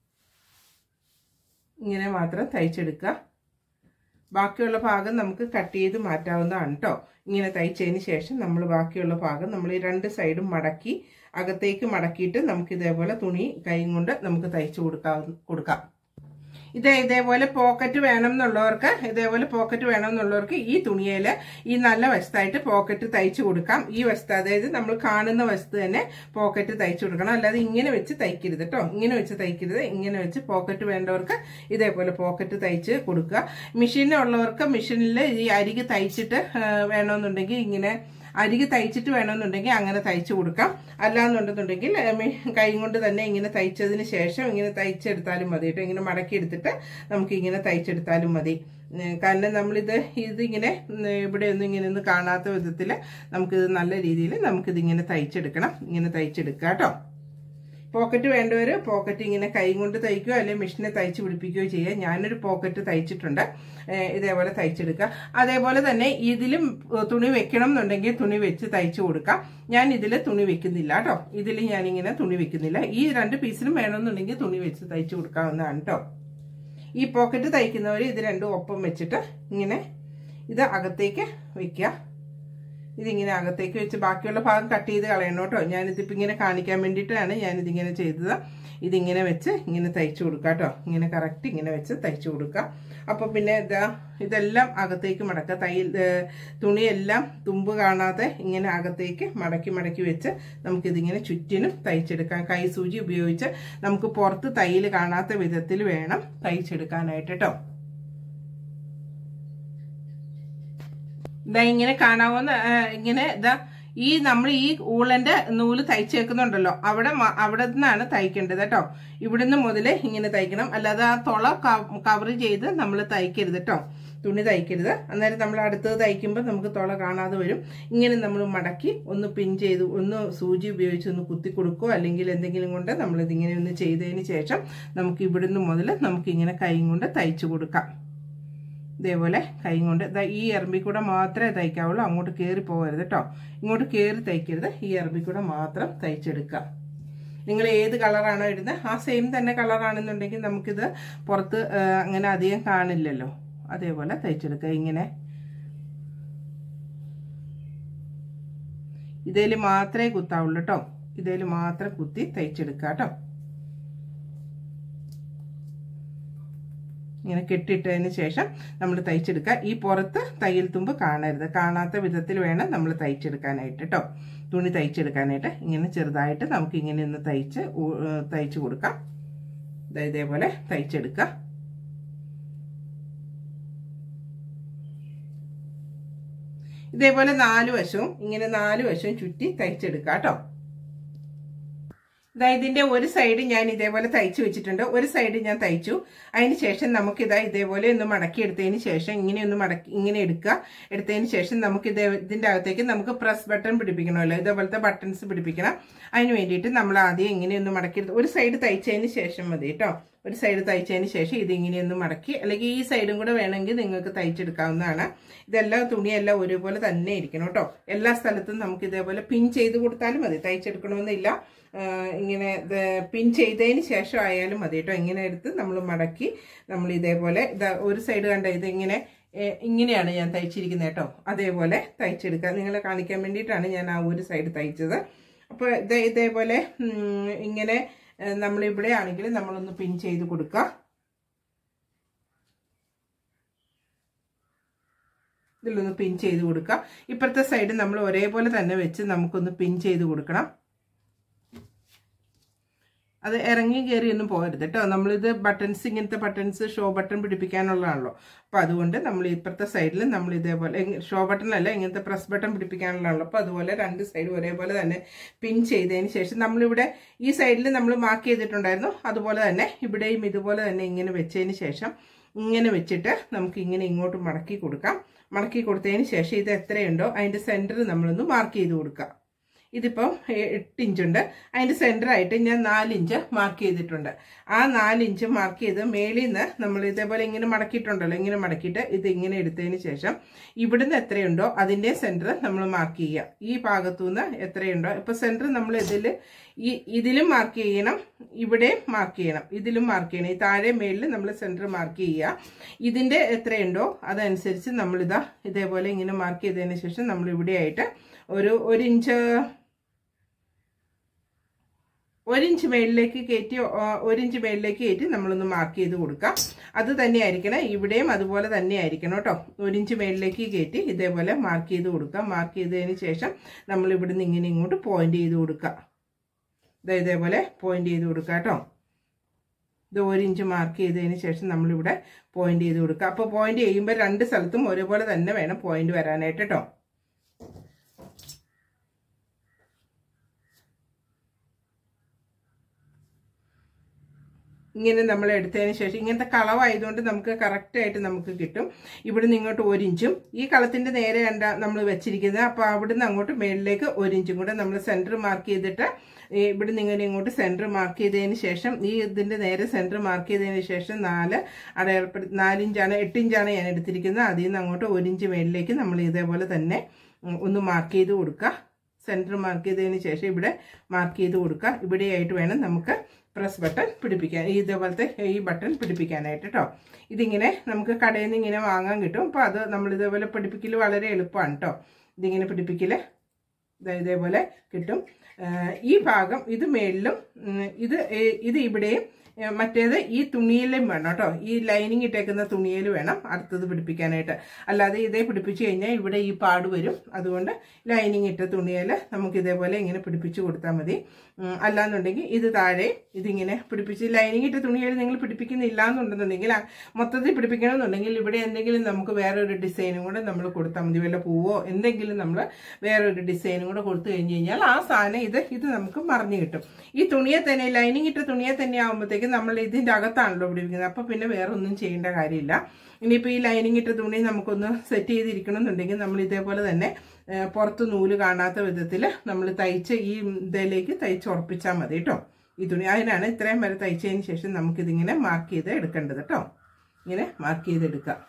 ഇങ്ങനെ മാത്രം തയ്ച്ചെടുക്കുക ബാക്കിയുള്ള ഭാഗം നമുക്ക് കട്ട് ചെയ്ത് മാറ്റാവുന്നതാണ് കേട്ടോ ഇങ്ങനെ തയ്ച്ചതിന് ശേഷം നമ്മൾ ബാക്കിയുള്ള ഭാഗം നമ്മൾ ഈ രണ്ട് സൈഡും മടക്കി അകത്തേക്ക് മടക്കിയിട്ട് നമുക്ക് ഇതേപോലെ തുണി കൈ കൊണ്ട് നമുക്ക് തയ്ച്ചു കൊടുക്കാവുന്ന കൊടുക്കാം ഇത് ഇതേപോലെ പോക്കറ്റ് വേണം എന്നുള്ളവർക്ക് ഇതേപോലെ പോക്കറ്റ് വേണം എന്നുള്ളവർക്ക് ഈ തുണിയിൽ ഈ നല്ല വശത്തായിട്ട് പോക്കറ്റ് തയ്ച്ചു കൊടുക്കാം ഈ വശത്ത് അതായത് നമ്മൾ കാണുന്ന വശത്ത് തന്നെ പോക്കറ്റ് തയ്ച്ചു കൊടുക്കണം അല്ലാതെ ഇങ്ങനെ വെച്ച് തയ്ക്കരുത് കേട്ടോ ഇങ്ങനെ വെച്ച് തയ്ക്കരുത് ഇങ്ങനെ വെച്ച് പോക്കറ്റ് വേണ്ടവർക്ക് ഇതേപോലെ പോക്കറ്റ് തയ്ച്ച് കൊടുക്കുക മെഷീനുള്ളവർക്ക് മെഷീനിൽ ഈ അരികെ തയ്ച്ചിട്ട് ആ, വേണമെന്നുണ്ടെങ്കിൽ ഇങ്ങനെ അരികെ തയ്ച്ചിട്ട് വേണമെന്നുണ്ടെങ്കിൽ അങ്ങനെ തയ്ച്ചു കൊടുക്കാം അല്ലാന്നുണ്ടെന്നുണ്ടെങ്കിൽ കൈ കൊണ്ട് തന്നെ ഇങ്ങനെ തയ്ച്ചതിന് ശേഷം ഇങ്ങനെ തയ്ച്ചെടുത്താലും മതി കേട്ടോ ഇങ്ങനെ മടക്കി എടുത്തിട്ട് നമുക്ക് ഇങ്ങനെ തയ്ച്ചെടുത്താലും മതി ഉം, കാരണം നമ്മളിത് ഇതിങ്ങനെ ഉം, ഇവിടെ ഒന്നും ഇങ്ങനെ ഒന്നും കാണാത്ത വിധത്തിൽ നമുക്കിത് നല്ല രീതിയിൽ നമുക്കിതിങ്ങനെ തയ്ച്ചെടുക്കണം ഇങ്ങനെ തയ്ച്ചെടുക്കുക കേട്ടോ പോക്കറ്റ് വേണ്ടവർ പോക്കറ്റ് ഇങ്ങനെ കൈ കൊണ്ട് തയ്ക്കുകയോ അല്ലെങ്കിൽ മെഷീനെ തയ്ച്ച് പിടിപ്പിക്കുകയോ ചെയ്യുക ഞാനൊരു പോക്കറ്റ് തയ്ച്ചിട്ടുണ്ട് ഏഹ് ഇതേപോലെ തയ്ച്ചെടുക്കുക അതേപോലെ തന്നെ ഇതിലും ഏഹ് തുണി വെക്കണം എന്നുണ്ടെങ്കിൽ തുണി വെച്ച് തയ്ച്ചു കൊടുക്കാം ഞാൻ ഇതിൽ തുണി വെക്കുന്നില്ല കേട്ടോ ഇതിൽ ഞാനിങ്ങനെ തുണി വെക്കുന്നില്ല ഈ രണ്ട് പീസിലും വേണമെന്നുണ്ടെങ്കിൽ തുണി വെച്ച് തയ്ച്ചു കൊടുക്കാവുന്നതാണ് കേട്ടോ ഈ പോക്കറ്റ് തയ്ക്കുന്നവർ ഇത് രണ്ടും ഒപ്പം വെച്ചിട്ട് ഇങ്ങനെ ഇത് അകത്തേക്ക് വെക്കുക ഇതിങ്ങനെ അകത്തേക്ക് വെച്ച് ബാക്കിയുള്ള ഭാഗം കട്ട് ചെയ്ത് കളയണം കേട്ടോ ഞാനിതിപ്പോൾ ഇങ്ങനെ കാണിക്കാൻ വേണ്ടിയിട്ടാണ് ഞാനിതിങ്ങനെ ചെയ്തത് ഇതിങ്ങനെ വെച്ച് ഇങ്ങനെ തയ്ച്ചു കൊടുക്കുക കേട്ടോ ഇങ്ങനെ കറക്റ്റ് ഇങ്ങനെ വെച്ച് തയ്ച്ചു കൊടുക്കുക അപ്പോൾ പിന്നെ ഇതാ ഇതെല്ലാം അകത്തേക്ക് മടക്കുക തയ്യൽ ഏഹ് തുണിയെല്ലാം തുമ്പ് കാണാതെ ഇങ്ങനെ അകത്തേക്ക് മടക്കി മടക്കി വെച്ച് നമുക്കിതിങ്ങനെ ചുറ്റിനും തയ്ച്ചെടുക്കാം കൈ സൂചി ഉപയോഗിച്ച് നമുക്ക് പുറത്ത് തയ്യൽ കാണാത്ത വിധത്തിൽ വേണം തയ്ച്ചെടുക്കാനായിട്ട് കേട്ടോ ഇതാ ഇങ്ങനെ കാണാവുന്ന ആ, ഇങ്ങനെ ഇതാ ഈ നമ്മൾ ഈ ഊളന്റെ നൂല് തയ്ച്ചേക്കുന്നുണ്ടല്ലോ അവിടെ മ- അവിടെ നിന്നാണ് തയ്ക്കേണ്ടത് കേട്ടോ ഇവിടുന്ന് മുതൽ ഇങ്ങനെ തയ്ക്കണം അല്ലാതെ ആ തുള കവർ ചെയ്ത് നമ്മൾ തയ്ക്കരുത് കേട്ടോ തുണി തയ്ക്കരുത് അന്നേരം നമ്മൾ അടുത്തത് തയ്ക്കുമ്പോൾ നമുക്ക് തുള കാണാതെ വരും ഇങ്ങനെ നമ്മൾ മടക്കി ഒന്ന് പിൻ ചെയ്ത് ഒന്ന് സൂചി ഉപയോഗിച്ച് ഒന്ന് കുത്തി കൊടുക്കുകയോ അല്ലെങ്കിൽ എന്തെങ്കിലും കൊണ്ട് നമ്മളിതിങ്ങനെ ഒന്ന് ചെയ്തതിന് ശേഷം നമുക്ക് ഇവിടുന്ന് മുതൽ നമുക്കിങ്ങനെ കൈ കൊണ്ട് തയ്ച്ചു കൊടുക്കാം ഇതേപോലെ കൈ കൊണ്ട് ദാ ഈ എറമ്പിൽ കൂടെ മാത്രമേ തയ്ക്കാവുള്ളൂ അങ്ങോട്ട് കയറി പോകരുത് കേട്ടോ ഇങ്ങോട്ട് കയറി തയ്ക്കരുത് ഈ എറമ്പിൽ കൂടെ മാത്രം തയ്ച്ചെടുക്കാം നിങ്ങൾ ഏത് കളറാണോ ഇടുന്നത് ആ സെയിം തന്നെ കളറാണെന്നുണ്ടെങ്കിൽ നമുക്കിത് പുറത്ത് ആ, അങ്ങനെ അധികം കാണില്ലല്ലോ അതേപോലെ തയ്ച്ചെടുക്കുക ഇങ്ങനെ ഇതേൽ മാത്രമേ കുത്താവുള്ളൂ കേട്ടോ ഇതേൽ മാത്രം കുത്തി തയ്ച്ചെടുക്കുക കേട്ടോ ഇങ്ങനെ കെട്ടിയിട്ടതിന് ശേഷം നമ്മൾ തയ്ച്ചെടുക്കുക ഈ പുറത്ത് തയ്യൽ തുമ്പ് കാണരുത് കാണാത്ത വിധത്തിൽ വേണം നമ്മൾ തയ്ച്ചെടുക്കാനായിട്ട് കേട്ടോ തുണി തയ്ച്ചെടുക്കാനായിട്ട് ഇങ്ങനെ ചെറുതായിട്ട് നമുക്ക് ഇങ്ങനെ ഒന്ന് തയ്ച്ച് ഊ- ഏ, തയ്ച്ച് കൊടുക്കാം ദാ ഇതേപോലെ തയ്ച്ചെടുക്കുക ഇതേപോലെ നാല് വശവും ഇങ്ങനെ നാല് വശവും ചുറ്റി തയ്ച്ചെടുക്കുക കേട്ടോ ഇതാ ഇതിന്റെ ഒരു സൈഡ് ഞാൻ ഇതേപോലെ തയ്ച്ചു വെച്ചിട്ടുണ്ട് ഒരു സൈഡ് ഞാൻ തയ്ച്ചു അതിന് ശേഷം നമുക്ക് ഇതാ ഇതേപോലെ ഒന്ന് മടക്കി എടുത്തതിന് ശേഷം ഇങ്ങനെ ഒന്ന് മടക്കി ഇങ്ങനെ എടുക്കുക എടുത്തതിന് ശേഷം നമുക്ക് ഇതേ ഇതിന്റെ അകത്തേക്ക് നമുക്ക് പ്രസ് ബട്ടൺ പിടിപ്പിക്കണമല്ലോ ഇതേപോലത്തെ ബട്ടൺസ് പിടിപ്പിക്കണം അതിന് വേണ്ടിയിട്ട് നമ്മൾ ആദ്യം ഇങ്ങനെ ഒന്ന് മടക്കി എടുത്ത് ഒരു സൈഡ് തയ്ച്ചതിന് ശേഷം മതി കേട്ടോ ഒരു സൈഡ് തയ്ച്ചതിന് ശേഷം ഇത് ഇങ്ങനെ ഒന്ന് മടക്കി അല്ലെങ്കിൽ ഈ സൈഡും കൂടെ വേണമെങ്കിൽ നിങ്ങൾക്ക് തയ്ച്ചെടുക്കാവുന്നതാണ് ഇതെല്ലാം തുണിയെല്ലാം ഒരുപോലെ തന്നെ ഇരിക്കണം കേട്ടോ എല്ലാ സ്ഥലത്തും നമുക്ക് ഇതേപോലെ പിൻ ചെയ്ത് കൊടുത്താലും മതി തയ്ച്ചെടുക്കണമെന്നില്ല ആ, ഇങ്ങനെ ഇത് പിൻ ചെയ്തതിന് ശേഷം ആയാലും മതി കേട്ടോ ഇങ്ങനെ എടുത്ത് നമ്മൾ മടക്കി നമ്മൾ ഇതേപോലെ ഇതാ ഒരു സൈഡ് കണ്ട ഇത് ഇങ്ങനെ ഏ, ഇങ്ങനെയാണ് ഞാൻ തയ്ച്ചിരിക്കുന്നത് കേട്ടോ അതേപോലെ തയ്ച്ചെടുക്കുക നിങ്ങളെ കാണിക്കാൻ വേണ്ടിയിട്ടാണ് ഞാൻ ആ ഒരു സൈഡ് തയ്ച്ചത് അപ്പോൾ ഇത് ഇതേപോലെ ഉം, ഇങ്ങനെ ഏ, നമ്മളിവിടെ ആണെങ്കിൽ നമ്മളൊന്ന് പിൻ ചെയ്ത് കൊടുക്കുക ഇതിലൊന്ന് പിൻ ചെയ്ത് കൊടുക്കുക ഇപ്പുറത്തെ സൈഡ് നമ്മൾ ഒരേപോലെ തന്നെ വെച്ച് നമുക്കൊന്ന് പിൻ ചെയ്ത് കൊടുക്കണം അത് ഇറങ്ങി കയറി ഒന്നും പോകരുത് കേട്ടോ നമ്മളിത് ബട്ടൺസ് ഇങ്ങനത്തെ ബട്ടൺസ് ഷോ ബട്ടൺ പിടിപ്പിക്കാനുള്ളതാണല്ലോ അപ്പോൾ അതുകൊണ്ട് നമ്മൾ ഇപ്പുറത്തെ സൈഡിൽ നമ്മൾ ഇതേപോലെ ഷോ ബട്ടൺ അല്ല ഇങ്ങനത്തെ പ്രസ് ബട്ടൺ പിടിപ്പിക്കാനുള്ളതാണല്ലോ അപ്പോൾ അതുപോലെ രണ്ട് സൈഡ് ഒരേപോലെ തന്നെ പിൻ ചെയ്തതിന് ശേഷം നമ്മളിവിടെ ഈ സൈഡിൽ നമ്മൾ മാർക്ക് ചെയ്തിട്ടുണ്ടായിരുന്നു അതുപോലെ തന്നെ ഇവിടെയും ഇതുപോലെ തന്നെ ഇങ്ങനെ വെച്ചതിന് ശേഷം ഇങ്ങനെ വെച്ചിട്ട് നമുക്ക് ഇങ്ങനെ ഇങ്ങോട്ട് മടക്കി കൊടുക്കാം മടക്കി കൊടുത്തതിന് ശേഷം ഇത് എത്രയുണ്ടോ അതിൻ്റെ സെൻറ്റർ നമ്മളൊന്ന് മാർക്ക് ചെയ്ത് കൊടുക്കാം ഇതിപ്പം എ- എട്ട് ഇഞ്ചുണ്ട് അതിൻ്റെ സെൻറ്ററായിട്ട് ഞാൻ നാലിഞ്ച് മാർക്ക് ചെയ്തിട്ടുണ്ട് ആ നാലിഞ്ച് മാർക്ക് ചെയ്ത് മേളിൽ നിന്ന് നമ്മൾ ഇതേപോലെ ഇങ്ങനെ മടക്കിയിട്ടുണ്ടല്ലോ ഇങ്ങനെ മടക്കിയിട്ട് ഇത് ഇങ്ങനെ എടുത്തതിന് ശേഷം ഇവിടുന്ന് എത്രയുണ്ടോ അതിൻ്റെ സെൻറ്റർ നമ്മൾ മാർക്ക് ചെയ്യുക ഈ ഭാഗത്തുനിന്ന് എത്രയുണ്ടോ ഇപ്പോൾ സെൻറ്റർ നമ്മൾ ഇതിൽ ഈ ഇതിലും മാർക്ക് ചെയ്യണം ഇവിടെ മാർക്ക് ചെയ്യണം ഇതിലും മാർക്ക് ചെയ്യണം ഈ താഴെ മേളിൽ നമ്മൾ സെൻറ്റർ മാർക്ക് ചെയ്യുക ഇതിൻ്റെ എത്രയുണ്ടോ അതനുസരിച്ച് നമ്മളിതാ ഇതേപോലെ ഇങ്ങനെ മാർക്ക് ചെയ്തതിന് ശേഷം നമ്മൾ ഇവിടെയായിട്ട് ഒരു ഒരു ഇഞ്ച് ഒരു ഇഞ്ച് മേളിലേക്ക് കയറ്റി ആ, ഒരു ഇഞ്ച് മേളിലേക്ക് കയറ്റി നമ്മളൊന്ന് മാർക്ക് ചെയ്ത് കൊടുക്കാം അത് തന്നെ ആയിരിക്കണം ഇവിടെയും അതുപോലെ തന്നെ ആയിരിക്കണം കേട്ടോ ഒരു ഇഞ്ച് മേളിലേക്ക് കയറ്റി ഇതേപോലെ മാർക്ക് ചെയ്ത് കൊടുക്കാം മാർക്ക് ചെയ്തതിന് ശേഷം നമ്മൾ ഇവിടുന്ന് ഇങ്ങനെ ഇങ്ങോട്ട് പോയിന്റ് ചെയ്ത് കൊടുക്കുക ദേ ഇതേപോലെ പോയിന്റ് ചെയ്ത് കൊടുക്കുക കേട്ടോ ഇത് ഒരു ഇഞ്ച് മാർക്ക് ചെയ്തതിന് ശേഷം നമ്മളിവിടെ പോയിന്റ് ചെയ്ത് കൊടുക്കുക അപ്പോൾ പോയിന്റ് ചെയ്യുമ്പോൾ രണ്ട് സ്ഥലത്തും ഒരേപോലെ തന്നെ വേണം പോയിന്റ് വരാനായിട്ട് കേട്ടോ ഇങ്ങനെ നമ്മൾ എടുത്തതിന് ശേഷം ഇങ്ങനത്തെ കളവായതുകൊണ്ട് നമുക്ക് കറക്റ്റായിട്ട് നമുക്ക് കിട്ടും ഇവിടുന്ന് ഇങ്ങോട്ട് ഒരു ഇഞ്ചും ഈ കളത്തിൻ്റെ നേരെ കണ്ട നമ്മൾ വെച്ചിരിക്കുന്നത് അപ്പോൾ അവിടുന്ന് അങ്ങോട്ട് മേളിലേക്ക് ഒരു ഇഞ്ചും കൂടെ നമ്മൾ സെൻറ്റർ മാർക്ക് ചെയ്തിട്ട് ഈ ഇവിടുന്ന് ഇങ്ങനെ ഇങ്ങോട്ട് സെൻറ്റർ മാർക്ക് ചെയ്തതിന് ശേഷം ഈ ഇതിൻ്റെ നേരെ സെൻറ്റർ മാർക്ക് ചെയ്തതിന് ശേഷം നാല് അടയാളപ്പെടുത്തി നാലിഞ്ചാണ് എട്ട് ഇഞ്ചാണ് ഞാൻ എടുത്തിരിക്കുന്നത് അതിൽ നിന്ന് അങ്ങോട്ട് ഒരു ഇഞ്ച് മേളിലേക്ക് നമ്മൾ ഇതേപോലെ തന്നെ ഉം, ഒന്ന് മാർക്ക് ചെയ്ത് കൊടുക്കുക സെൻറ്റർ മാർക്ക് ചെയ്തതിന് ശേഷം ഇവിടെ മാർക്ക് ചെയ്ത് കൊടുക്കുക ഇവിടെയായിട്ട് വേണം നമുക്ക് പ്രസ് ബട്ടൺ പിടിപ്പിക്കാൻ ഈ ഇതേപോലത്തെ ഈ ബട്ടൺ പിടിപ്പിക്കാനായിട്ട് കേട്ടോ ഇതിങ്ങനെ നമുക്ക് കടയിൽ നിന്ന് ഇങ്ങനെ വാങ്ങാൻ കിട്ടും അപ്പോൾ അത് നമ്മൾ ഇതേപോലെ പിടിപ്പിക്കൽ വളരെ എളുപ്പമാണ് കേട്ടോ ഇതിങ്ങനെ പിടിപ്പിക്കൽ ദാ ഇതേപോലെ കിട്ടും ആ, ഈ ഭാഗം ഇത് മേളിലും ഉം, ഇത് ഏ- ഇത് ഇവിടെയും ഏ, മറ്റേത് ഈ തുണിയിലും വേണം കേട്ടോ ഈ ലൈനിങ് ഇട്ടേക്കുന്ന തുണിയിൽ വേണം അടുത്തത് പിടിപ്പിക്കാനായിട്ട് അല്ലാതെ ഇതേ പിടിപ്പിച്ചു കഴിഞ്ഞാൽ ഇവിടെ ഈ പാട് വരും അതുകൊണ്ട് ലൈനിങ് ഇട്ട തുണിയിൽ നമുക്ക് ഇതേപോലെ ഇങ്ങനെ പിടിപ്പിച്ച് കൊടുത്താൽ മതി ഉം, അല്ലാന്നുണ്ടെങ്കിൽ ഇത് താഴെ ഇതിങ്ങനെ പിടിപ്പിച്ച് ലൈനിങ് ഇട്ട തുണിയിൽ നിങ്ങൾ പിടിപ്പിക്കുന്നില്ല എന്നുണ്ടെന്നുണ്ടെങ്കിൽ ആ മൊത്തത്തിൽ പിടിപ്പിക്കണമെന്നുണ്ടെങ്കിൽ ഇവിടെ എന്തെങ്കിലും നമുക്ക് വേറൊരു ഡിസൈനും കൂടെ നമ്മൾ കൊടുത്താൽ മതി വല്ല പൂവോ എന്തെങ്കിലും നമ്മൾ വേറൊരു ഡിസൈനും കൂടെ കൊടുത്തു കഴിഞ്ഞ് കഴിഞ്ഞാൽ ആ സാധനം ഇത് ഇത് നമുക്ക് മറിഞ്ഞു കിട്ടും ഈ തുണിയെ തന്നെ ലൈനിങ് ഇട്ട തുണിയെ തന്നെ ആകുമ്പോഴത്തേക്കും നമ്മൾ ഇതിൻ്റെ അകത്താണല്ലോ പിടിപ്പിക്കുന്നത് അപ്പോൾ പിന്നെ വേറെ ഒന്നും ചെയ്യേണ്ട കാര്യമില്ല ഇനിയിപ്പോൾ ഈ ലൈനിങ് ഇട്ട തുണി നമുക്കൊന്ന് സെറ്റ് ചെയ്തിരിക്കണം എന്നുണ്ടെങ്കിൽ നമ്മൾ ഇതേപോലെ തന്നെ ഏ, പുറത്ത് നൂല് കാണാത്ത വിധത്തിൽ നമ്മൾ തയ്ച്ച് ഈ ഇതിലേക്ക് തയ്ച്ച് ഉറപ്പിച്ചാൽ മതി കേട്ടോ ഈ തുണി അതിനാണ് ഇത്രയും വരെ തയ്ച്ചതിന് ശേഷം നമുക്കിതിങ്ങനെ മാർക്ക് ചെയ്ത് എടുക്കേണ്ടത് കേട്ടോ ഇങ്ങനെ മാർക്ക് ചെയ്തെടുക്കാം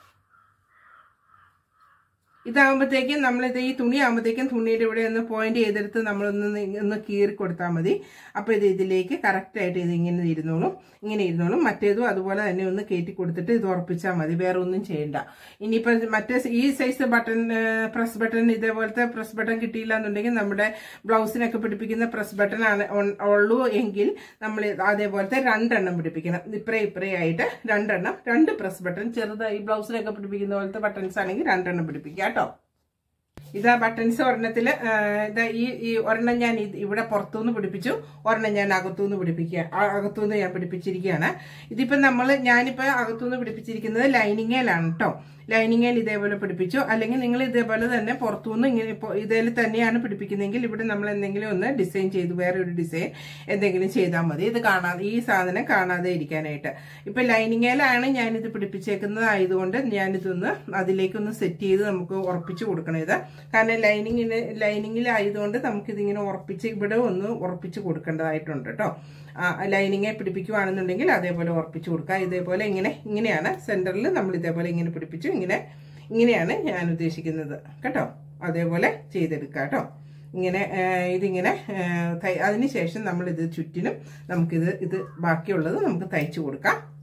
ഇതാകുമ്പോഴത്തേക്കും നമ്മളിത് ഈ തുണി ആകുമ്പോഴത്തേക്കും തുണിയുടെ ഇവിടെ ഒന്ന് പോയിന്റ് ചെയ്തെടുത്ത് നമ്മളൊന്ന് നി- ഒന്ന് കീറി കൊടുത്താൽ മതി അപ്പോൾ ഇത് ഇതിലേക്ക് കറക്റ്റായിട്ട് ഇത് ഇങ്ങനെ ഇരുന്നോളും ഇങ്ങനെ ഇരുന്നോളും മറ്റേതും അതുപോലെ തന്നെ ഒന്ന് കയറ്റി കൊടുത്തിട്ട് ഇത് ഉറപ്പിച്ചാൽ മതി വേറെ ഒന്നും ചെയ്യണ്ട ഇനിയിപ്പോൾ മറ്റേ ഈ സൈസ് ബട്ടൺ പ്രസ് ബട്ടൺ ഇതേപോലത്തെ പ്രസ് ബട്ടൺ കിട്ടിയില്ല എന്നുണ്ടെങ്കിൽ നമ്മുടെ ബ്ലൗസിനൊക്കെ പിടിപ്പിക്കുന്ന പ്രസ് ബട്ടൺ ആണ് ഉൺ- ഉള്ളൂ എങ്കിൽ നമ്മൾ അതേപോലത്തെ രണ്ടെണ്ണം പിടിപ്പിക്കണം ഇപ്പറേ ഇപ്പറേ ആയിട്ട് രണ്ടെണ്ണം രണ്ട് പ്രസ് ബട്ടൺ ചെറുതായി ബ്ലൗസിനൊക്കെ പിടിപ്പിക്കുന്ന പോലത്തെ ബട്ടൺസ് ആണെങ്കിൽ രണ്ടെണ്ണം പിടിപ്പിക്കുക കേട്ടോ ഇതാ ബട്ടൺസ് ഒരെണ്ണത്തില് ആ, ഇതാ ഈ ഈ ഒരെണ്ണം ഞാൻ ഇത് ഇവിടെ പുറത്തുനിന്ന് പിടിപ്പിച്ചു ഒരെണ്ണം ഞാൻ അകത്തുനിന്ന് പിടിപ്പിക്കുക ആ- അകത്തുനിന്ന് ഞാൻ പിടിപ്പിച്ചിരിക്കുകയാണ് ഇതിപ്പോ നമ്മൾ ഞാനിപ്പോ അകത്തുനിന്ന് പിടിപ്പിച്ചിരിക്കുന്നത് ലൈനിങ്ങേലാണ് കേട്ടോ ലൈനിങ്ങേൽ ഇതേപോലെ പിടിപ്പിച്ചു അല്ലെങ്കിൽ നിങ്ങൾ ഇതേപോലെ തന്നെ പുറത്തുനിന്ന് ഇങ്ങനെ ഇപ്പോൾ ഇതിൽ തന്നെയാണ് പിടിപ്പിക്കുന്നതെങ്കിൽ ഇവിടെ നമ്മൾ എന്തെങ്കിലും ഒന്ന് ഡിസൈൻ ചെയ്തു വേറെ ഒരു ഡിസൈൻ എന്തെങ്കിലും ചെയ്താൽ മതി ഇത് കാണാതെ ഈ സാധനം കാണാതെ ഇരിക്കാനായിട്ട് ഇപ്പൊ ലൈനിങ്ങേലാണ് ഞാനിത് പിടിപ്പിച്ചേക്കുന്നത് ആയതുകൊണ്ട് ഞാനിതൊന്ന് അതിലേക്കൊന്ന് സെറ്റ് ചെയ്ത് നമുക്ക് ഉറപ്പിച്ചു കൊടുക്കണം ഇത് കാരണം ലൈനിങ്ങിന് ലൈനിങ്ങിലായതുകൊണ്ട് നമുക്കിതിങ്ങനെ ഉറപ്പിച്ച് ഇവിടെ ഒന്ന് ഉറപ്പിച്ച് കൊടുക്കേണ്ടതായിട്ടുണ്ട് കേട്ടോ ലൈനിങ്ങെ പിടിപ്പിക്കുവാണെന്നുണ്ടെങ്കിൽ അതേപോലെ ഉറപ്പിച്ചു കൊടുക്കുക ഇതേപോലെ ഇങ്ങനെ ഇങ്ങനെയാണ് സെന്ററിൽ നമ്മൾ ഇതേപോലെ ഇങ്ങനെ പിടിപ്പിച്ചു ഇങ്ങനെ ഇങ്ങനെയാണ് ഞാൻ ഉദ്ദേശിക്കുന്നത് കേട്ടോ അതേപോലെ ചെയ്തെടുക്കുക കേട്ടോ ഇങ്ങനെ ആ, ഇതിങ്ങനെ ആ, തൈ- അതിനുശേഷം നമ്മൾ ഇത് ചുറ്റിനും നമുക്കിത് ഇത് ബാക്കിയുള്ളത് നമുക്ക് തയ്ച്ചു കൊടുക്കാം